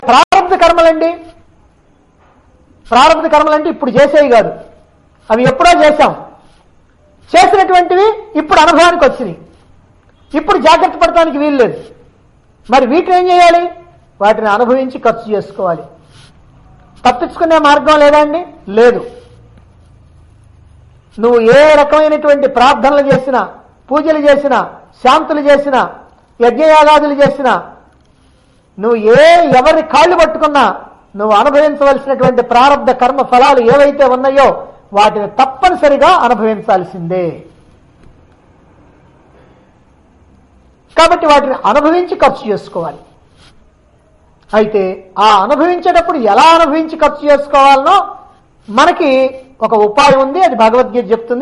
ప్రారంభ కర్మలండి ప్రారంభ కర్మలంటే ఇప్పుడు చేసేవి కాదు అవి ఎప్పుడో చేశాం చేసినటువంటివి ఇప్పుడు అనుభవానికి వచ్చినాయి ఇప్పుడు జాగ్రత్త పడటానికి వీల్లేదు మరి వీటిని ఏం చేయాలి వాటిని అనుభవించి ఖర్చు చేసుకోవాలి తప్పించుకునే మార్గం లేదా అండి లేదు నువ్వు ఏ రకమైనటువంటి ప్రార్థనలు చేసినా పూజలు చేసినా శాంతులు చేసినా యజ్ఞయాగాదులు చేసినా నువ్వు ఏ ఎవరి కాళ్ళు పట్టుకున్నా నువ్వు అనుభవించవలసినటువంటి ప్రారంభ కర్మ ఫలాలు ఏవైతే ఉన్నాయో వాటిని తప్పనిసరిగా అనుభవించాల్సిందే కాబట్టి వాటిని అనుభవించి ఖర్చు చేసుకోవాలి అయితే ఆ అనుభవించేటప్పుడు ఎలా అనుభవించి ఖర్చు చేసుకోవాలనో మనకి ఒక ఉపాయం ఉంది అది భగవద్గీత చెప్తుంది